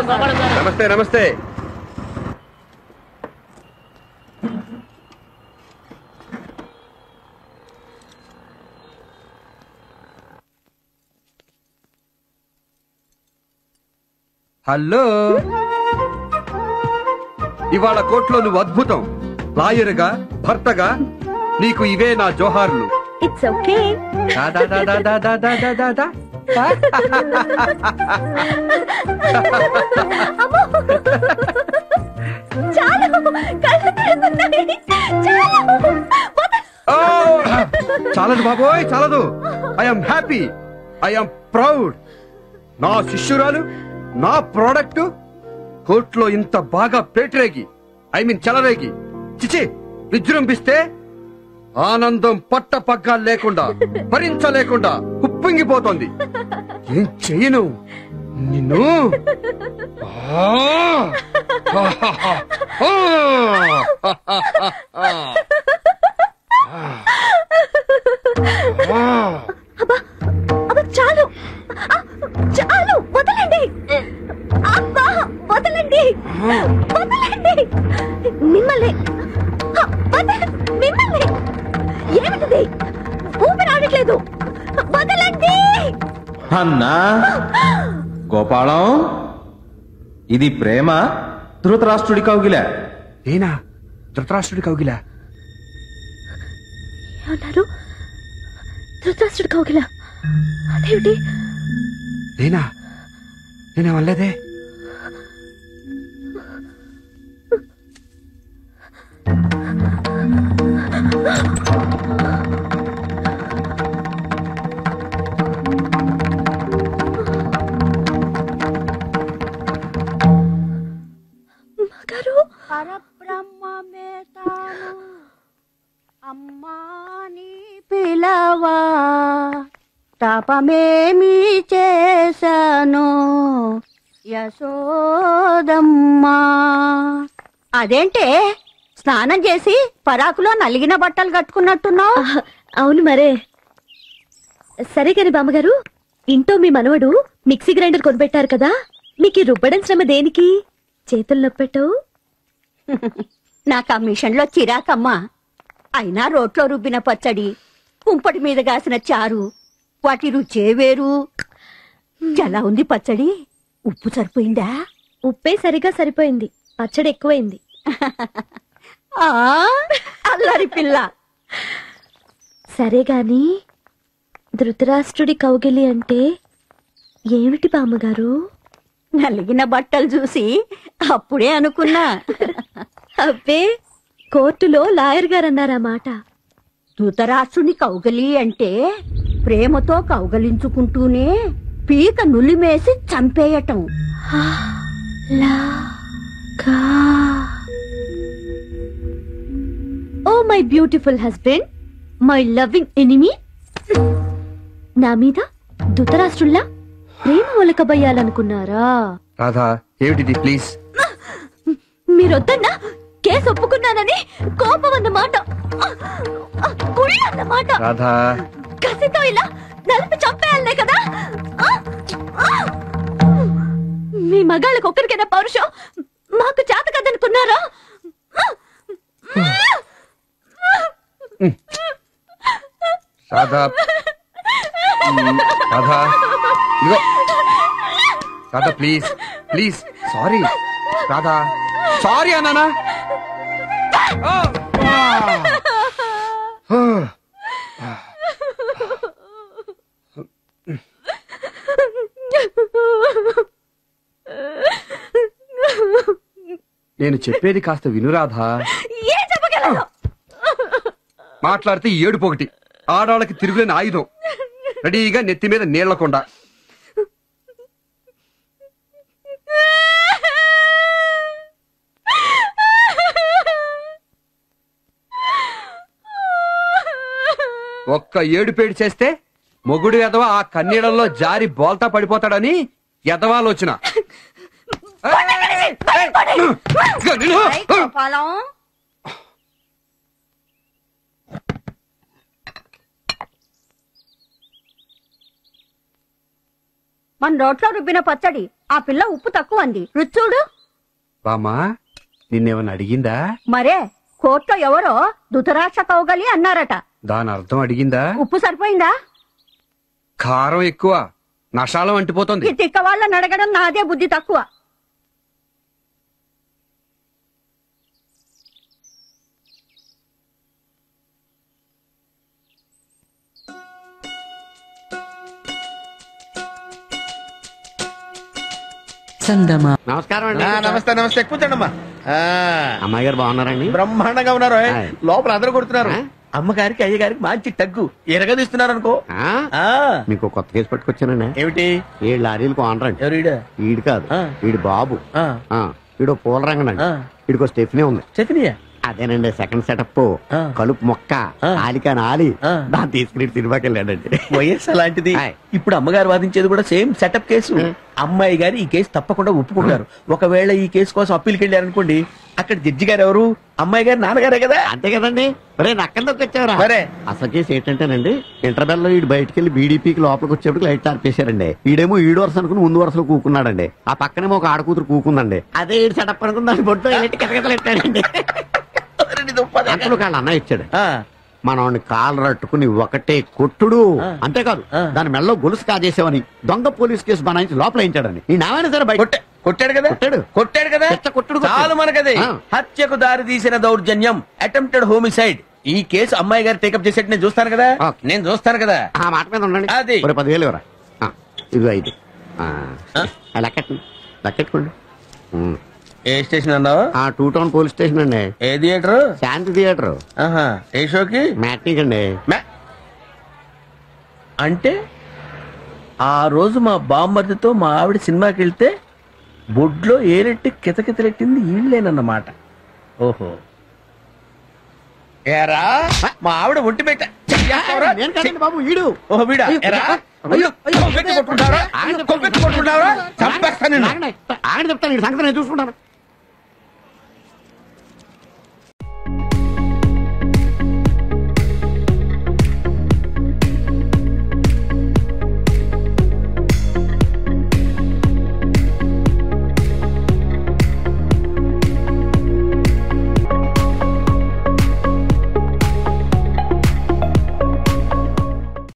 నమస్తే నమస్తే హలో ఇవాళ కోర్టులో నువ్వు అద్భుతం లాయర్గా భర్తగా నీకు ఇవే నా జోహార్లు ఇట్స్ ఓకే దా దా దా దా దా దా దా దా దా దా. చాలు కళ్ళు తిరుగుతున్నాయి చాలు ఓ! చాలదు బాబోయ్ చాలదు ఐఎమ్ హ్యాపీ ఐఎమ్ ప్రౌడ్ నా శిష్యురాలు నా ప్రోడక్ట్ కోర్టులో ఇంత బాగా పేటరేగి ఐ మీన్ చెలరేగి చిచి విజృంభిస్తే ఆనందం పట్ట పగ్గాలు లేకుండా భరించలేకుండా ఉప్పొంగిపోతోంది ఏం చెయ్యను నిన్ను ఆ! అబ్బా చాలు ఆ, చాలు వదలండి అబ్బా వదలండి వదలండి మిమ్మల్ని ఆ, వద- మిమ్మల్ని ఏమిటిది ఊపిరి ఆడట్లేదు వదలండి అన్నా గోపాలం ఇది ప్రేమ ధృతరాష్ట్రుడి కౌగిల నేనా ధృతరాష్ట్రుడి కౌగిలా ఏమన్నారు ధృతరాష్ట్రుడు కౌగిల అదేమిటి నేనా నేనే వల్లేదే మగారు పరబ్రహ్మమే తాను అమ్మాని పిలవా తపమేమి చేశాను యశోదమ్మా అదేంటే స్నానం చేసి పరాకులో నలిగిన బట్టలు కట్టుకున్నట్టున్నావు ఆహ్, అవును మరే సరే కాని బామ్మగారు ఇంట్లో మీ మనవడు మిక్సీ గ్రైండర్ కొనిపెట్టారు కదా మీకు ఈ రుబ్బడం శ్రమ దేనికి చేతులు నొప్పెట్టవు నాకు ఆ మిషన్లో చిరాకమ్మా అయినా రోట్లో రుబ్బిన పచ్చడి కుంపటి మీద కాసిన చారు వాటి రుచే వేరు ఎలా ఉంది పచ్చడి ఉప్పు సరిపోయిందా ఉప్పే సరిగా సరిపోయింది పచ్చడి ఎక్కువైంది ఆ అల్లరి పిల్ల సరే గాని ధృతరాష్ట్రుడి కౌగిలి అంటే ఏమిటి బామ్మగారు నలిగిన బట్టలు చూసి అప్పుడే అనుకున్నా అబ్బే కోర్టులో లాయర్ గారు అన్నారా మాట ధృతరాష్ట్రుని కౌగలి అంటే ప్రేమతో కౌగలించుకుంటూనే పీక నులిమేసి చంపేయటం లా కా oh my beautiful husband my loving enemy నా మీద ధృతరాష్ట్రుల్లా ప్రేమ ఒలకబయ్యాలనుకున్నారా రాధా ఏమిటిది ప్లీజ్ మీరొద్దన్నా కేసు ఒప్పుకున్నానని కోపం అన్నమాట కుళ్ళు అన్నమాట రాధా కసితో ఇలా నలిపి చంపేయాలనే కదా ఆ? ఆ! మీ మగాళ్ళకి ఒక్కరికైనా పౌరుషం మాకు చేత కదనుకున్నారా రాధా మ్, రాధా ఇదిగో Radha please please sorry Radha sorry అన్నానా ఆ! ఆ! నేను చెప్పేది కాస్త వినురాధా ఏం చెప్పగలరు మాట్లాడితే ఏడుపు ఒకటి ఆడవాళ్ళకి తిరుగులేని ఆయుధం రెడీగా నెత్తి మీద నీళ్లకొండ ఒక్క ఏడుపేడు చేస్తే మొగుడు ఎదవ ఆ కన్నీళ్ళలో జారి బోల్తా పడిపోతాడని ఎదవాలోచన గోపాలం మన రోట్లో రుబ్బిన పచ్చడి ఆ పిల్ల ఉప్పు తక్కువ అంది రుచి చూడు బామ్మా నిన్నేమన్నా అడిగిందా మరే కోర్టులో ఎవరో ధృతరాష్ట్ర కౌగలి అన్నారట దాని అర్థం అడిగిందా ఉప్పు సరిపోయిందా కారం ఎక్కువ నషాలం అంటిపోతుంది ఈ తిక్క వాళ్ళని అడగడం నాదే బుద్ధి తక్కువ చందమా నమస్కారం అండి ఆ, నమస్తే నమస్తే కూర్చోండమ్మా ఆ, అమ్మాయి గారు బాగున్నారండి బ్రహ్మాండంగా ఉన్నారు ఓయ్. ఆయ్. లోపల అందరూ కొడుతున్నారు ఆ? అమ్మగారికి అయ్యగారికి మంచి తగ్గు ఎరగదీస్తున్నారు అనుకో ఆ? ఆ, మీకు ఒక కొత్త కేసు పట్టుకొచ్చానండి ఏమిటి ఏడు లారీలకు ఓనర్ అండి ఎవరు ఈడ? ఈడు కాదు ఆ. ఈడు బాబు ఆ, ఆ, ఈడు పూల రంగనండి ఆ. ఈడికో స్టెఫ్నీ ఉంది చెప్పినయా అదేనండి సెకండ్ సెటప్ ఆ. కలుపు మొక్క ఆ. ఆలికా నాలి ఆ. దాన్ని తీసుకుని సినిమాకి వెళ్ళాడండి వయస్సు అలాంటిది ఆయ్. ఇప్పుడు అమ్మగారు వాదించేది కూడా సేమ్ సెటప్ కేసు అమ్మాయి గారు ఈ కేసు తప్పకుండా ఒప్పుకుంటారు ఒకవేళ ఈ కేసు కోసం అప్పీల్కి వెళ్ళారనుకోండి అక్కడ జడ్జి గారు ఎవరు అమ్మాయి గారు నాన్నగారే కదా అంతే కదండి మరే నక్కందొక్క వచ్చావరా మరే. అసలు కేసు ఏంటంటేనండి ఇంటర్వెల్ లో ఈడు బయటికి వెళ్ళి బీడీపీకి లోపలికి వచ్చేప్పుడు లైట్ ఆర్పేశారండి ఈడేమో ఈడు వరుస అనుకుని ముందు వరుసలో కూకున్నాడండి ఆ పక్కనేమో ఒక ఆడకూతురు కూకుందండి అదే ఈడు సెటప్ అనుకుని దాని బొట్టు కిటకిటలెట్టాడండి అరె, దుప్పటి. అప్పుడు వాళ్ళ అన్న ఇచ్చాడు ఆ, మనవాడిని కాలు రట్టుకుని ఒకటే కొట్టుడు ఆ. అంతేకాదు ఆ. దాని మెళ్ళలో గొలుసు కాజేసావని దొంగ పోలీస్ కేసు బనాయించి లోపల వేయించాడని ఈ నావైనా సరే బయట కొట్ట- కొట్టాడు కదా కొట్టాడు. కొట్టాడు కదా చెత్త కొట్టుడు కొట్టాడు. చాలు మనకది ఆ. హత్యకు దారి తీసిన దౌర్జన్యం అటెంప్టెడ్ హోమిసైడ్ ఈ కేసు అమ్మాయి గారు టేకప్ చేసేట్టు నేను చూస్తాను కదా ఓకే. నేను చూస్తాను కదా ఆ మాట మీద ఉండండి అది. ఒక పదివేలు ఇవ్వరా ఆ, ఇదిగో ఐదు ఆ, ఆ? ఆ, లెక్కెట్టండి లెక్కెట్టుకోండి ఉమ్. ఏ స్టేషన్ అన్నావు ఆ టూ టౌన్ పోలీస్ స్టేషన్ అండి ఏ థియేటర్ శాంతి థియేటర్ ఆహా ఏ షోకి మ్యాట్నిక్ అండి మ్యా- అంటే ఆ రోజు మా బామ్మర్దితో మా ఆవిడ సినిమాకి వెళ్తే బొడ్లో ఏరెట్టి కితకితలెట్టింది ఈళ్ళేనన్నమాట ఓహో ఏరా మా ఆవిడ ఒంటి పెట్ట చెయ్యేస్తావురా? నేను కాదండి బాబు ఈడు ఓహో వీడా ఎరా అయ్యో కొవ్వెత్తి కొట్టుకుంటావరా కొవ్వెత్తి కొట్టుకుంటావరా చంపేస్తా నిన్ను ఆగండి ఆగండి చెప్తాను ఈ సంగతి నేను చూసుకుంటాను